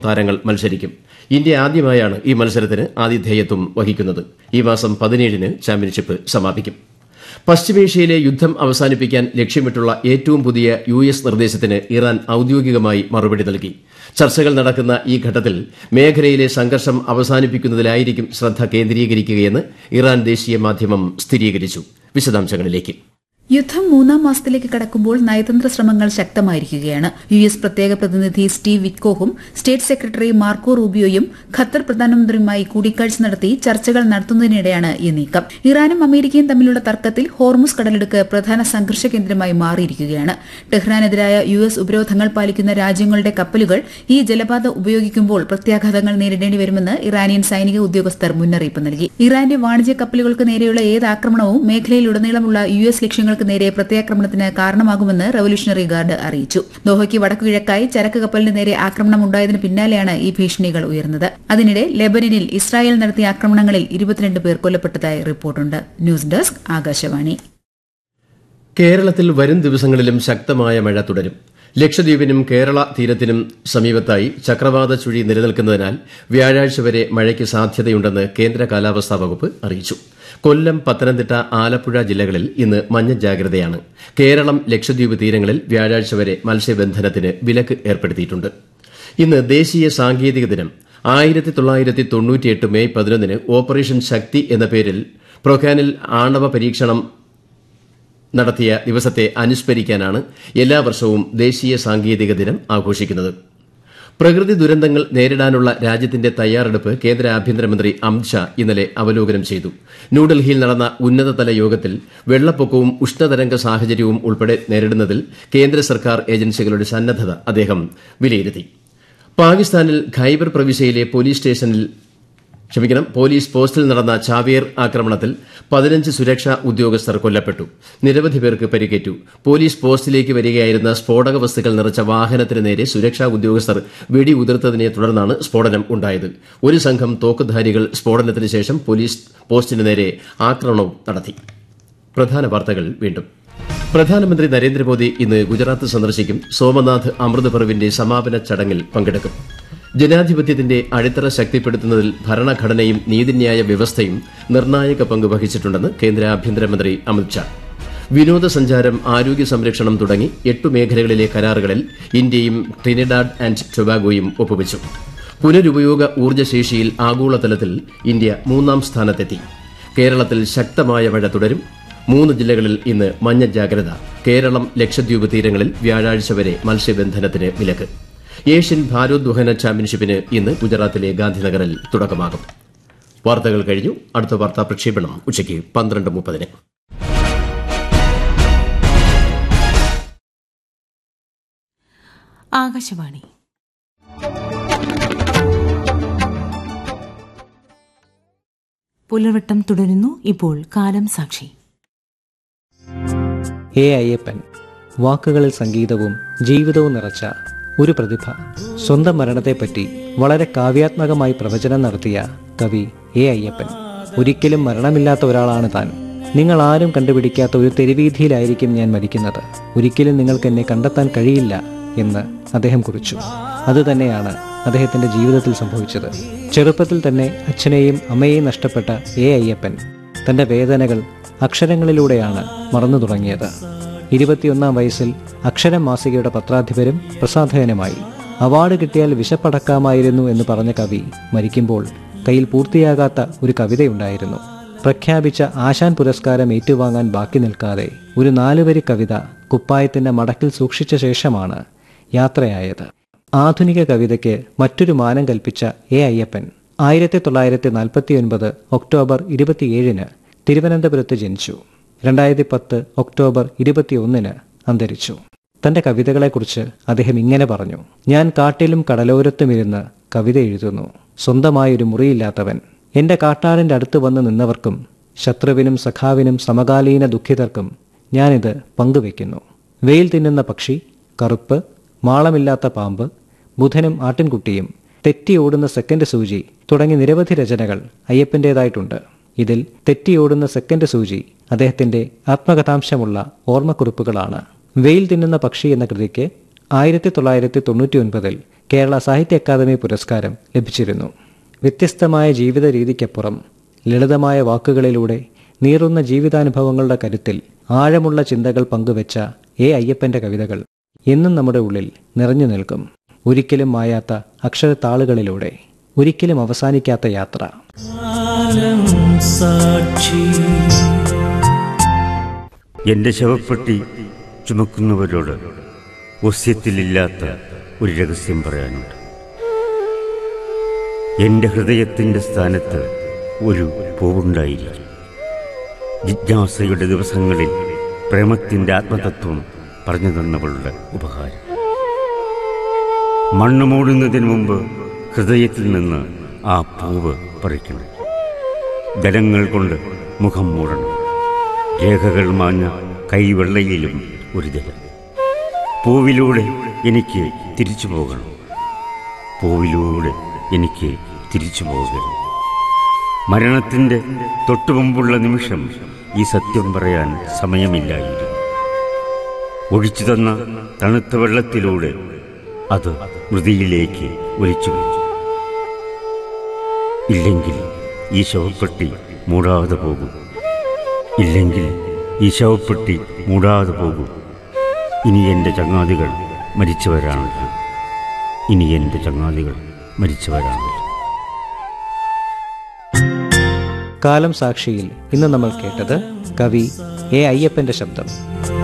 താരങ്ങൾ മത്സരിക്കും ഇന്ത്യ ആദ്യമായാണ് ഈ മത്സരത്തിന് ആതിഥേയത്വം വഹിക്കുന്നത് ഈ മാസം പതിനേഴിന് ചാമ്പ്യൻഷിപ്പ് സമാപിക്കും പശ്ചിമേഷ്യയിലെ യുദ്ധം അവസാനിപ്പിക്കാൻ ലക്ഷ്യമിട്ടുള്ള ഏറ്റവും പുതിയ യു എസ് നിർദ്ദേശത്തിന് ഇറാൻ ഔദ്യോഗികമായി മറുപടി നൽകി ചർച്ചകൾ നടക്കുന്ന ഈ ഘട്ടത്തിൽ മേഖലയിലെ സംഘർഷം അവസാനിപ്പിക്കുന്നതിലായിരിക്കും ശ്രദ്ധ കേന്ദ്രീകരിക്കുകയെന്ന് ഇറാൻ ദേശീയ മാധ്യമം സ്ഥിരീകരിച്ചു വിശദാംശങ്ങളിലേക്ക് യുദ്ധം മൂന്നാം മാസത്തിലേക്ക് കടക്കുമ്പോൾ നയതന്ത്ര ശ്രമങ്ങൾ ശക്തമായിരിക്കുകയാണ് യു എസ് പ്രത്യേക പ്രതിനിധി സ്റ്റീവ് വിറ്റ്കോഹും സ്റ്റേറ്റ് സെക്രട്ടറി മാർക്കോ റൂബിയോയും ഖത്തർ പ്രധാനമന്ത്രിയുമായി കൂടിക്കാഴ്ച നടത്തി ചർച്ചകൾ നടത്തുന്നതിനിടെയാണ് ഈ നീക്കം ഇറാനും അമേരിക്കയും തമ്മിലുള്ള തർക്കത്തിൽ ഹോർമുസ് കടലെടുക്ക് പ്രധാന സംഘർഷ കേന്ദ്രമായി മാറിയിരിക്കുകയാണ് ടെഹ്റാനെതിരായ യു എസ് ഉപരോധങ്ങൾ പാലിക്കുന്ന രാജ്യങ്ങളുടെ കപ്പലുകൾ ഈ ജലപാത ഉപയോഗിക്കുമ്പോൾ പ്രത്യാഘാതങ്ങൾ നേരിടേണ്ടി വരുമെന്ന് ഇറാനിയൻ സൈനിക ഉദ്യോഗസ്ഥർ മുന്നറിയിപ്പ് നൽകി ഇറാന്റെ വാണിജ്യ കപ്പലുകൾക്ക് നേരെയുള്ള ഏത് ആക്രമണവും മേഖലയിലുടനീളമുള്ള യു എസ് ലക്ഷ്യങ്ങൾക്ക് നേരെ പ്രത്യാക്രമണത്തിന് കാരണമാകുമെന്ന് റവല്യൂഷണറി ഗാർഡ് അറിയിച്ചു ദോഹയ്ക്ക് വടക്കുകിഴക്കായി ചരക്ക് കപ്പലിന് നേരെ ആക്രമണം ഉണ്ടായതിന് പിന്നാലെയാണ് ഈ ഭീഷണികൾ ഉയർന്നത് അതിനിടെ ലെബനനിൽ ഇസ്രായേൽ നടത്തിയ ആക്രമണങ്ങളിൽ ഇരുപത്തിരണ്ട് പേർ കൊല്ലപ്പെട്ടതായി റിപ്പോർട്ടുണ്ട് ന്യൂസ് ഡെസ്ക് ആകാശവാണി കേരളത്തിൽ വരും ദിവസങ്ങളിലും ശക്തമായ മഴ തുടരും ലക്ഷദ്വീപിനും കേരള തീരത്തിനും സമീപത്തായി ചക്രവാത ചുഴി നിലനിൽക്കുന്നതിനാൽ വ്യാഴാഴ്ച വരെ മഴയ്ക്ക് സാധ്യതയുണ്ടെന്ന് കേന്ദ്ര കാലാവസ്ഥാ വകുപ്പ് അറിയിച്ചു കൊല്ലം പത്തനംതിട്ട ആലപ്പുഴ ജില്ലകളിൽ ഇന്ന് മഞ്ഞ ജാഗ്രതയാണ് കേരളം ലക്ഷദ്വീപ് തീരങ്ങളിൽ വ്യാഴാഴ്ച വരെ മത്സ്യബന്ധനത്തിന് വിലക്ക് ഏർപ്പെടുത്തിയിട്ടുണ്ട് ഇന്ന് ദേശീയ സാങ്കേതിക ദിനം ആയിരത്തി തൊള്ളായിരത്തി തൊണ്ണൂറ്റിയെട്ട് മെയ് പതിനൊന്നിന് ഓപ്പറേഷൻ ശക്തി എന്ന പേരിൽ പ്രൊക്കാനിൽ ആണവ പരീക്ഷണം നടത്തിയ ദിവസത്തെ അനുസ്മരിക്കാനാണ് എല്ലാ വർഷവും ദേശീയ സാങ്കേതിക ദിനം ആഘോഷിക്കുന്നത് പ്രകൃതി ദുരന്തങ്ങൾ നേരിടാനുള്ള രാജ്യത്തിന്റെ തയ്യാറെടുപ്പ് കേന്ദ്ര ആഭ്യന്തരമന്ത്രി അമിത്ഷാ ഇന്നലെ അവലോകനം ചെയ്തു ന്യൂഡൽഹിയിൽ നടന്ന ഉന്നതതല യോഗത്തിൽ വെള്ളപ്പൊക്കവും ഉഷ്ണതരംഗ സാഹചര്യവും ഉൾപ്പെടെ നേരിടുന്നതിൽ കേന്ദ്ര സർക്കാർ ഏജൻസികളുടെ സന്നദ്ധത അദ്ദേഹം വിലയിരുത്തി പാകിസ്ഥാനിൽ ഖൈബർ പ്രവിശ്യയിലെ പോലീസ് സ്റ്റേഷനിൽ ക്ഷമിക്കണം പോലീസ് പോസ്റ്റിൽ നടന്ന ചാവേർ ആക്രമണത്തിൽ പതിനഞ്ച് സുരക്ഷാ ഉദ്യോഗസ്ഥർ കൊല്ലപ്പെട്ടു നിരവധി പേർക്ക് പരിക്കേറ്റു പോലീസ് പോസ്റ്റിലേക്ക് വരികയായിരുന്ന സ്ഫോടക വസ്തുക്കൾ നിറച്ച വാഹനത്തിന് നേരെ സുരക്ഷാ ഉദ്യോഗസ്ഥർ വെടിയുതിർത്തതിനെ തുടർന്നാണ് സ്ഫോടനം ഉണ്ടായത് ഒരു സംഘം തോക്കുധാരികൾ സ്ഫോടനത്തിന് ശേഷം പോലീസ് പോസ്റ്റിന് നേരെ ആക്രമണവും നടത്തി പ്രധാന വാർത്തകൾ വീണ്ടും പ്രധാനമന്ത്രി നരേന്ദ്രമോദി ഇന്ന് ഗുജറാത്ത് സന്ദർശിക്കും സോമനാഥ് അമൃത് പർവിന്റെ സമാപന ചടങ്ങിൽ പങ്കെടുക്കും ജനാധിപത്യത്തിന്റെ അടിത്തറ ശക്തിപ്പെടുത്തുന്നതിൽ ഭരണഘടനയും നീതിന്യായ വ്യവസ്ഥയും നിർണായക പങ്ക് വഹിച്ചിട്ടുണ്ടെന്ന് കേന്ദ്ര ആഭ്യന്തരമന്ത്രി അമിത്ഷാ വിനോദസഞ്ചാരം ആരോഗ്യ സംരക്ഷണം തുടങ്ങി എട്ട് മേഖലകളിലെ കരാറുകളിൽ ഇന്ത്യയും ട്രിനിഡാഡ് ആൻഡ് ടൊബാഗോയും ഒപ്പുവച്ചു പുനരുപയോഗ ഊർജ്ജശേഷിയിൽ ആഗോളതലത്തിൽ ഇന്ത്യ മൂന്നാം സ്ഥാനത്തെത്തി കേരളത്തിൽ ശക്തമായ മഴ തുടരും മൂന്ന് ജില്ലകളിൽ ഇന്ന് മഞ്ഞ ജാഗ്രത കേരളം ലക്ഷദ്വീപ് തീരങ്ങളിൽ വ്യാഴാഴ്ച വരെ മത്സ്യബന്ധനത്തിന് വിലക്ക് ഏഷ്യൻ ഭാരോദ്വഹന ചാമ്പ്യൻഷിപ്പിന് ഇന്ന് ഗുജറാത്തിലെ ഗാന്ധിനഗറിൽ തുടക്കമാകും വാർത്തകൾ കഴിഞ്ഞു അടുത്ത വാർത്താ പ്രക്ഷേപണം ഉച്ചയ്ക്ക് പന്ത്രണ്ട് മുപ്പതിന് ആകാശവാണി പുലർവട്ടം തുടരുന്നു ഇപ്പോൾ കാലം സാക്ഷി എ അയ്യപ്പൻ വാക്കുകളിൽ സംഗീതവും ജീവിതവും നിറച്ച ഒരു പ്രതിഭ സ്വന്തം മരണത്തെപ്പറ്റി വളരെ കാവ്യാത്മകമായി പ്രവചനം നടത്തിയ കവി എ അയ്യപ്പൻ ഒരിക്കലും മരണമില്ലാത്ത ഒരാളാണ് താൻ നിങ്ങൾ ആരും കണ്ടുപിടിക്കാത്ത ഒരു തെരുവീതിയിലായിരിക്കും ഞാൻ മരിക്കുന്നത് ഒരിക്കലും നിങ്ങൾക്ക് എന്നെ കണ്ടെത്താൻ കഴിയില്ല എന്ന് അദ്ദേഹം കുറിച്ചു അതുതന്നെയാണ് അദ്ദേഹത്തിന്റെ ജീവിതത്തിൽ സംഭവിച്ചത് ചെറുപ്പത്തിൽ തന്നെ അച്ഛനെയും അമ്മയെയും നഷ്ടപ്പെട്ട എ അയ്യപ്പൻ തന്റെ വേദനകൾ അക്ഷരങ്ങളിലൂടെയാണ് മറന്നു തുടങ്ങിയത് ഇരുപത്തിയൊന്നാം വയസ്സിൽ അക്ഷരം മാസികയുടെ പത്രാധിപരും പ്രസാധകനുമായി അവാർഡ് കിട്ടിയാൽ വിശപ്പടക്കാമായിരുന്നു എന്ന് പറഞ്ഞ കവി മരിക്കുമ്പോൾ കയ്യിൽ പൂർത്തിയാകാത്ത ഒരു കവിതയുണ്ടായിരുന്നു പ്രഖ്യാപിച്ച ആശാൻ പുരസ്കാരം ഏറ്റുവാങ്ങാൻ ബാക്കി നിൽക്കാതെ ഒരു നാലുവരി കവിത കുപ്പായത്തിന്റെ മടക്കിൽ സൂക്ഷിച്ച ശേഷമാണ് യാത്രയായത് ആധുനിക കവിതയ്ക്ക് മറ്റൊരു മാനം കൽപ്പിച്ച എ അയ്യപ്പൻ ആയിരത്തി തൊള്ളായിരത്തി നാൽപ്പത്തി ഒൻപത് ഒക്ടോബർ ഇരുപത്തിയേഴിന് തിരുവനന്തപുരത്ത് ജനിച്ചു രണ്ടായിരത്തി പത്ത് ഒക്ടോബർ ഇരുപത്തിയൊന്നിന് അന്തരിച്ചു തന്റെ കവിതകളെക്കുറിച്ച് അദ്ദേഹം ഇങ്ങനെ പറഞ്ഞു ഞാൻ കാട്ടിലും കടലോരത്തുമിരുന്ന് കവിത എഴുതുന്നു സ്വന്തമായൊരു മുറിയില്ലാത്തവൻ എന്റെ കാട്ടാടിന്റെ അടുത്ത് വന്ന് നിന്നവർക്കും ശത്രുവിനും സഖാവിനും സമകാലീന ദുഃഖിതർക്കും ഞാനിത് പങ്കുവെക്കുന്നു വെയിൽ തിന്നുന്ന പക്ഷി കറുപ്പ് മാളമില്ലാത്ത പാമ്പ് ബുധനും ആട്ടിൻകുട്ടിയും തെറ്റിയോടുന്ന സെക്കൻഡ് സൂചി തുടങ്ങി നിരവധി രചനകൾ അയ്യപ്പൻ്റേതായിട്ടുണ്ട് ഇതിൽ തെറ്റിയോടുന്ന സെക്കൻഡ് സൂചി അദ്ദേഹത്തിന്റെ ആത്മകഥാംശമുള്ള ഓർമ്മക്കുറിപ്പുകളാണ് വെയിൽ തിന്നുന്ന പക്ഷി എന്ന കൃതിക്ക് ആയിരത്തി തൊള്ളായിരത്തി തൊണ്ണൂറ്റി ഒൻപതിൽ കേരള സാഹിത്യ അക്കാദമി പുരസ്കാരം ലഭിച്ചിരുന്നു വ്യത്യസ്തമായ ജീവിത രീതിക്കപ്പുറം ലളിതമായ വാക്കുകളിലൂടെ നീറുന്ന ജീവിതാനുഭവങ്ങളുടെ കരുത്തിൽ ആഴമുള്ള ചിന്തകൾ പങ്കുവെച്ച എ അയ്യപ്പന്റെ കവിതകൾ എന്നും നമ്മുടെ ഉള്ളിൽ നിറഞ്ഞു നിൽക്കും ഒരിക്കലും മായാത്ത അക്ഷരത്താളുകളിലൂടെ ഒരിക്കലും അവസാനിക്കാത്ത യാത്ര എന്റെ ശവപ്പെട്ടി ചുമക്കുന്നവരോട് ഒസ്യത്തിലില്ലാത്ത ഒരു രഹസ്യം പറയാനുണ്ട് എന്റെ ഹൃദയത്തിന്റെ സ്ഥാനത്ത് ഒരു പൂവുണ്ടായിരിക്കും ജിജ്ഞാസയുടെ ദിവസങ്ങളിൽ പ്രേമത്തിന്റെ ആത്മതത്വം പറഞ്ഞു തന്നവളുടെ ഉപഹാരം മണ്ണ് മൂടുന്നതിന് മുമ്പ് ഹൃദയത്തിൽ നിന്ന് ആ പൂവ് പറിക്കണം ജലങ്ങൾ കൊണ്ട് മുഖം മൂടണം രേഖകൾ മാഞ്ഞ കൈവെള്ളയിലും ഒരു ജലം പൂവിലൂടെ എനിക്ക് തിരിച്ചു പോകണം പൂവിലൂടെ എനിക്ക് തിരിച്ചു പോകണം മരണത്തിൻ്റെ തൊട്ടുമുമ്പുള്ള നിമിഷം ഈ സത്യം പറയാൻ സമയമില്ലായിരുന്നു ഒഴിച്ചു തന്ന തണുത്ത വെള്ളത്തിലൂടെ അത് മൃതിയിലേക്ക് ഒലിച്ചു വെച്ചു ഇല്ലെങ്കിൽ ഈ ശവപ്പെട്ടി മൂടാതെ പോകും ഇല്ലെങ്കിൽ ഈ ശവപ്പെട്ടി മൂടാതെ പോകും ഇനി എൻ്റെ ചങ്ങാതികൾ മരിച്ചവരാണല്ലോ ഇനി എൻ്റെ ചങ്ങാതികൾ മരിച്ചവരാണല്ലോ കാലം സാക്ഷിയിൽ ഇന്ന് നമ്മൾ കേട്ടത് കവി എ അയ്യപ്പന്റെ ശബ്ദം